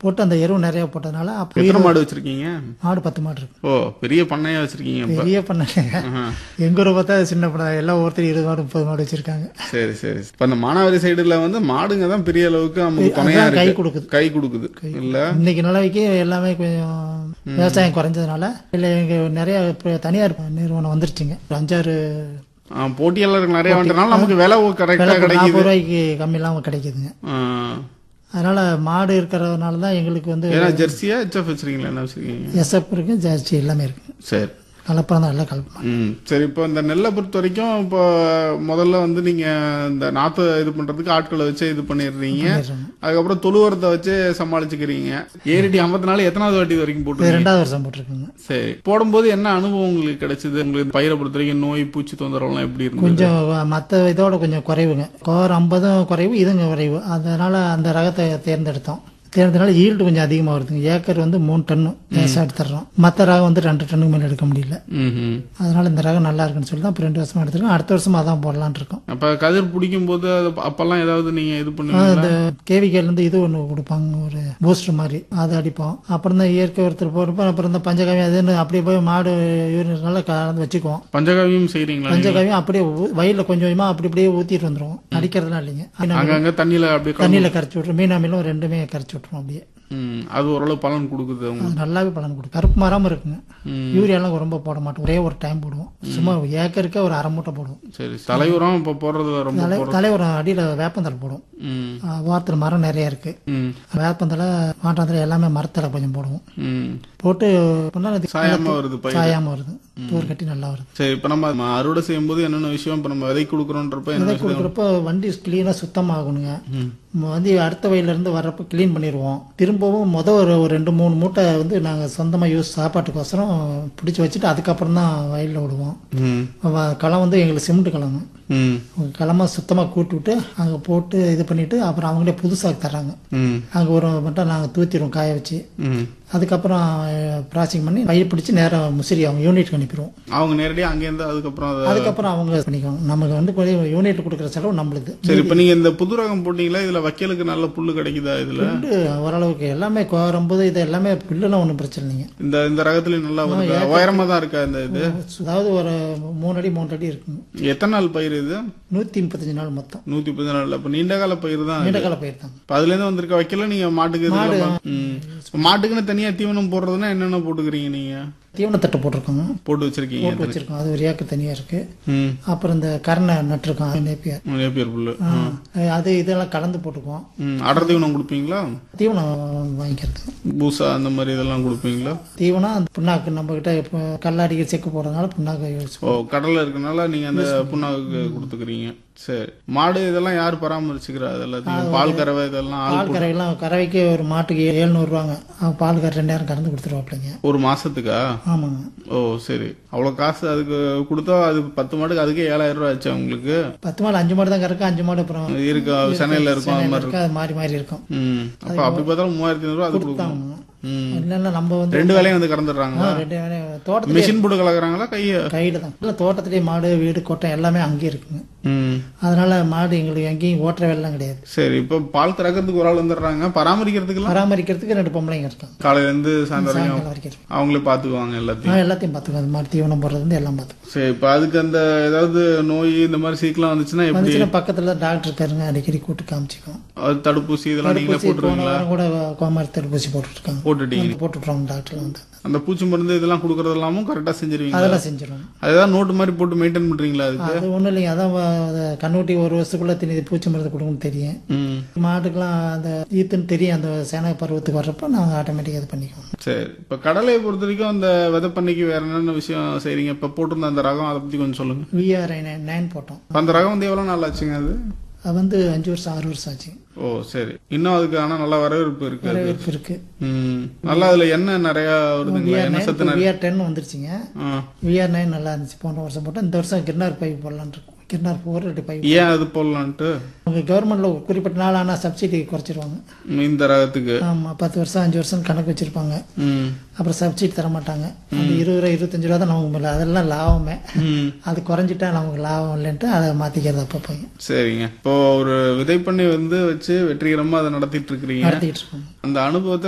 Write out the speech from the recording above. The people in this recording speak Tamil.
போட்டு அந்த எருவு நிறைய போட்டதுனால அப்போ எத்தனை மாடு வச்சிருக்கீங்க மாடு பத்து மாடு இருக்கு ஓ பெரிய பண்ணையா வச்சிருக்கீங்க இப்ப பெரிய பண்ண ஆஹா. எங்க ஊரை பார்த்தா சின்ன பண்ண எல்லாம் ஒருத்தர் இருபது மாடு முப்பது மாடு வச்சிருக்காங்க சரி சரி இப்ப இந்த மானாவாரி சைடுல வந்து மாடுங்க தான் பெரிய அளவுக்கு நமக்கு துணையா அதுதான் கை இருக்கு கொடுக்குது கை கொடுக்குது இல்ல இன்னைக்கு நிலவைக்கு எல்லாமே கொஞ்சம் விவசாயம் குறைஞ்சதுனால இல்லை இங்க நிறைய இப்ப தனியார் நிறுவனம் வந்துருச்சுங்க ஒரு அஞ்சாறு ஆ, போட்டியாளர்கள் நிறைய வந்துனால நமக்கு விலை கரெக்டா விலை கிடைக்குது நாற்பது ரூபாய்க்கு கம்மி இல்லாம கிடைக்குதுங்க ஆ. அதனால மாடு இருக்கிறதுனால தான் எங்களுக்கு வந்து ஏன்னா ஜெர்சியா ஹெச்எஃப் வச்சிருக்கீங்களா என்ன வச்சிருக்கீங்க எஸ்எப் இருக்கு ஜாஸ்தி எல்லாமே இருக்கு சரி கலப்படம் தான் எல்லாம் கலப்படம் ம் சரி இப்போ இந்த நெல்லை பொறுத்த வரைக்கும் இப்போ முதல்ல வந்து நீங்க இந்த நாத்து இது பண்றதுக்கு ஆட்களை வச்சு இது பண்ணிடுறீங்க அதுக்கப்புறம் தொழுவரத்தை வச்சு சமாளிச்சுக்கிறீங்க ஏறிடி ஐம்பத்தி நாலு எத்தனாவது வாட்டி இது வரைக்கும் போட்டு இது ரெண்டாவது வருஷம் போட்டிருக்குங்க சரி போடும்போது என்ன அனுபவம் உங்களுக்கு கிடைச்சது உங்களுக்கு பயிரை பொறுத்த வரைக்கும் நோய் பூச்சி தொந்தரவுலாம் எப்படி இருந்தது கொஞ்சம் மற்ற இதோட கொஞ்சம் குறைவுங்க கோர் ஐம்பதும் குறைவு இதுங்க குறைவு அதனால அந்த ரகத்தை தேர்ந்தெடுத்தோம் தேர்ந்தனால ஈல்டு கொஞ்சம் அதிகமாக வருதுங்க ஏக்கர் வந்து மூணு டன்னு லேசாக எடுத்துடுறோம் மற்ற ரகம் வந்து ரெண்டு டன்னுக்கு மேலே எடுக்க முடியல ம்ஹும். அதனால இந்த ரகம் நல்லா இருக்குன்னு சொல்லி தான் இப்போ ரெண்டு வருஷமா எடுத்துருக்கோம் அடுத்த வருஷம் அதான் போடலான்னு இருக்கோம் அப்ப கதிர் பிடிக்கும் போது அது அப்பெல்லாம் ஏதாவது நீங்க இது ஆ, பண்ணுவீங்களா இந்த கேவிகேல இருந்து இது ஒன்று கொடுப்பாங்க ஒரு பூஸ்டர் மாதிரி அதை அடிப்போம் அப்புறம் தான் இயற்கை ஒருத்தர் போகிறப்ப அப்புறம் இந்த பஞ்சகாவியம் அதுன்னு அப்படியே போய் மாடு யூரினால கலந்து வச்சுக்குவோம் பஞ்சகாவியம் செய்றீங்களா பஞ்சகாவியம் அப்படியே ஊ- வயல்ல கொஞ்சம் கொஞ்சமா அப்படி அப்படியே ஊத்திட்டு வந்துருவோம் அடிக்கிறதுலாம் இல்லைங்க அங்கங்க தண்ணியில அப்படியே கலந்து- தண்ணியில கரைச்சி விட்டுரும் மீனாமிலும் ரெண்டுமே கரைச்சி விட்டுரும் அப்படியே ம், அது ஓரளவு பலன் கொடுக்குது உங்களுக்கு அது நல்லாவே பலன் கொடுக்கும் கருப்பு மரம் இருக்குங்க ம். யூரியாலாம் ரொம்ப போட மாட்டோம் ஒரே ஒரு டைம் போடுவோம் சும்மா ஏக்கருக்கே ஒரு அரை மூட்டை போடுவோம் சரி தலைவரம் இப்ப போடுறதுல ரொம்ப தலை தலைவர் அடியில வேப்பந்தலை போடுவோம் ம், வாரத்தில் மரம் நிறைய இருக்கு ம், வேப்பந்தலை மாட்டாந்தலை எல்லாமே மரத்தலை கொஞ்சம் போடுவோம் ம். போட்டு பண்ணா அது சாயாம வருது பயிர் சாயாம வருது தூர் கட்டி நல்லா வருது சரி இப்ப நம்ம ம- அறுவடை செய்யும் போது என்னென்ன விஷயம் இப்ப நம்ம விதை கொடுக்குறோன்றப்ப என்ன விதை விஷயம் கொடுக்குறப்ப வண்டி கிளீனாக சுத்தமாகணுங்க வந்து அடுத்த வயல்ல இருந்து வர்றப்ப க்ளீன் பண்ணிடுவோம் திரும்பவும் முத ஒரு ஒரு ரெண்டு மூணு மூட்டை வந்து நாங்கள் சொந்தமாக யூஸ் சாப்பாட்டுக்கோசரம் பிடிச்சி வச்சுட்டு அதுக்கப்புறம் தான் வயலில் விடுவோம் ம், வ- களம் வந்து எங்களுக்கு சிமெண்ட் களம் ம், களமாக சுத்தமாக கூட்டி விட்டு அங்கே போட்டு இது பண்ணிட்டு அப்புறம் அவங்களே புதுசாக தர்றாங்க ம், அங்கே ஒரு மட்டும் நாங்கள் தூத்திடுவோம் காய வச்சு ம். அதுக்கப்புறம் ப்ராசிங் பண்ணி பயிர் பிடிச்சி நேராக முசிறி அவங்க யூனிட் அனுப்பிடுவோம் அவங்க நேரடியா அங்கேருந்து அதுக்கப்புறம் அதை அதுக்கப்புறம் அவங்க பண்ணிக்குவாங்க நமக்கு வந்து கொஞ்சம் யூனிட் கொடுக்குற செலவு நம்மளுது சரி இப்ப நீங்க இந்த புது ரகம் போட்டீங்களா இதுல வைக்கலுக்கு நல்ல புல்லு கிடைக்குதா இதுல புல்லு ஓரளவுக்கு எல்லாமே கோரம்புது இது எல்லாமே புல்லுலாம் ஒன்றும் பிரச்சனை இல்லைங்க இந்த இந்த ரகத்துல நல்லா வருதா உயரமா தான் இருக்கா இந்த இது அதாவது ஒரு மூணு அடி மூணு அடி இருக்குங்க எத்தனை நாள் பயிர் இது நூற்றி முப்பத்தஞ்சு நாள் மொத்தம் நூத்தி முப்பது நாள் அப்ப நீண்ட கால பயிர் தான் நீண்டகால பயிர் தான் இப்ப அதுல இருந்து வந்திருக்க வைக்கல நீங்க மாட்டுக்கு இதுக்கெல்லாம் ம். இப்ப மாட்டுக்குன்னு தனியா தீவனம் போடுறதுன்னா என்னென்ன போட்டுக்கிறீங்க நீங்க தீவனத்தட்டை போட்டிருக்கோங்க போட்டு வச்சிருக்கீங்க போட்டு வச்சிருக்கோம் அது ஒரு ஏக்கர் தனியாக இருக்கு ம் அப்புறம் இந்த கரணை நட்டிருக்கோம் நேப்பியர் நேப்பியர் புல்லு அது இதெல்லாம் கலந்து போட்டுக்குவோம் ம் அடர் தீவனம் கொடுப்பீங்களா தீவனம் வாங்கிக்கிறது பூசா அந்த மாதிரி இதெல்லாம் கொடுப்பீங்களா தீவனம் அந்த புண்ணாக்கு நம்ம கிட்ட இப்போ கல்லாடிக்கு செக்கு போடுறதுனால புண்ணாக்கு யூஸ் ஓ கடல்ல இருக்கனால நீங்க அந்த புண்ணாக்கு கொடுத்துக்கிறீங்க சரி மாடு இதெல்லாம் யார் பராமரிச்சுக்கிறா அது எல்லாத்தையும் பால் கறவை இதெல்லாம் ஆள் பால் கறவைலாம் கறவைக்கு ஒரு மாட்டுக்கு எழுநூறுவாங்க பால் கறவை ரெண்டாயிரம் கறந்து கொடுத்துருவாப்பிள்ளைங்க ஒரு மாசத்துக்கா ஆமாங்க ஓ சரி அவ்வளவு காசு அதுக்கு கொடுத்தா அது பத்து மாட்டுக்கு அதுக்கே ஏழாயிரம் ரூபாய் ஆச்சு உங்களுக்கு பத்து மாடு அஞ்சு மாடு தான் கறக்கு அஞ்சு மாடு அப்புறம் இருக்கு சென்னையில இருக்கும் அது மாதிரி இருக்கு அது மாறி மாறி இருக்கும் ம் அப்ப அப்படி பார்த்தாலும் மூவாயிரத்தி ஐநூறு அது கொடுக்கும் ஆமாங்க. ம் இல்லைன்னா நம்ம வந்து ரெண்டு வேலையும் வந்து கறந்துடுறாங்களா ஆ, ரெண்டு வேலையும் தோட்டத்துல மிஷின் போட்டு கலக்குறாங்களா கைய கைடு தான் இல்லை தோட்டத்திலேயே மாடு வீடு கொட்டை எல்லாமே அங்கேயே இருக்குங்க ம் அதனால மாடு எங்களுக்கு எங்கேயும் ஓட்டுற வேலைலாம் கிடையாது சரி இப்ப பால் கறக்கிறதுக்கு ஒரு ஆள் வந்துடுறாங்க பராமரிக்கிறதுக்குலாம் பராமரிக்கிறதுக்கு ரெண்டு பொம்பளைங்க இருக்காங்க காலையில இருந்து சாயந்தரம் வரைக்கும் சாயங்காலம் வரைக்கும் இருக்கும். அவங்களே பாத்துக்குவாங்க எல்லாத்தையும் ஆ, எல்லாத்தையும் பார்த்துக்கோ அது மாடு தீவனம் போடுறது வந்து எல்லாம் பார்த்துக்கோ சரி இப்ப அதுக்கு அந்த ஏதாவது நோய் இந்த மாதிரி சீக்கிரம் வந்துச்சுன்னா எப்படி வந்துச்சுன்னா பக்கத்துல டாக்டர் இருக்காருங்க அடிக்கடி கூட்டு காமிச்சிக்கோம் அது தடுப்பூசி இதெல்லாம் நீங்களே தடுப்பூசி போன போட்டுருவீங்களா வாரம் கூட கோமாரி தடுப்பூசி போட்டுருக்காங்க போட்டுட்டீங்க போட்டுட்ருவாங்க டாக்டர்ல வந்து அந்த பூச்சி மருந்து இதெல்லாம் கொடுக்கறது எல்லாமும் கரெக்டா செஞ்சிருவீங்க அதெல்லாம் செஞ்சிருவாங்க அதுதான் நோட்டு மாதிரி போட்டு மெயின்டைன் பண்றீங்களா அதுக்கு அது ஒன்றும் இல்லைங்க அதான் வ- அதை கண்ணூட்டி ஒரு வருஷத்துக்குள்ள திணி பூச்சி மருந்து கொடுக்கணும்னு தெரியும் ம் மாட்டுக்கெல்லாம் அந்த ஈத்துன்னு தெரியும் அந்த சேனை பருவத்துக்கு வர்றப்ப நாங்கள் ஆட்டோமேட்டிக்காக இது பண்ணிக்குவோம் சரி இப்ப கடலையை பொறுத்த வரைக்கும் அந்த விதை பண்ணைக்கு வேற என்னென்ன விஷயம் செய்றீங்க இப்ப போட்டிருந்த அந்த ரகம் அதை பத்தி கொஞ்சம் சொல்லுங்க விஆர்ஐ நைன் போட்டோம் இப்ப அந்த ரகம் வந்து எவ்வளவு நாள் ஆச்சுங்க அது அது வந்து அஞ்சு வருஷம் ஆறு வருஷம் ஆச்சு ஓ சரி இன்னும் அதுக்கு ஆனா நல்ல வரவேற்பு இருக்கு அது வரவேற்பு இருக்கு ம் நல்லா அதுல எண்ணெய் நிறைய வருதுங்களா விஆர் எண்ணெய் சத்து நிறைய விஆர் டென் வந்துருச்சுங்க ஆ. விஆர் நைன் நல்லா இருந்துச்சு போன வருஷம் போட்டோம் இந்த வருஷம் கிர்னார் பைப் போடலான்னு இருக்கோம் கிர்னார் ஃபோர் ரெண்டு பைப் ஏன் அது போடலான்ட்டு அவங்க கவர்மெண்ட்ல ஒரு குறிப்பிட்ட நாள் ஆனால் சப்சிடி குறைச்சிருவாங்க ம், இந்த ரகத்துக்கு ஆமாம் பத்து வருஷம் அஞ்சு வருஷம் கணக்கு வச்சிருப்பாங்க ம் அப்புறம் சப்சிடி தர மாட்டாங்க அந்த இருபது ரூபா இருபத்தஞ்சு ரூபா தான் நமக்கு மேலே அதெல்லாம் லாபமே ம் அது குறைஞ்சிட்டா நமக்கு லாபம் இல்லைன்ட்டு அதை மாற்றிக்கிறது அப்பப்போ சரிங்க இப்போ ஒரு விதை பண்ணி வந்து வச்சு வெற்றிகரமா அதை நடத்திட்டு இருக்கிறீங்க நடத்திக்கிட்டு இருக்கோம் அந்த அனுபவத்தை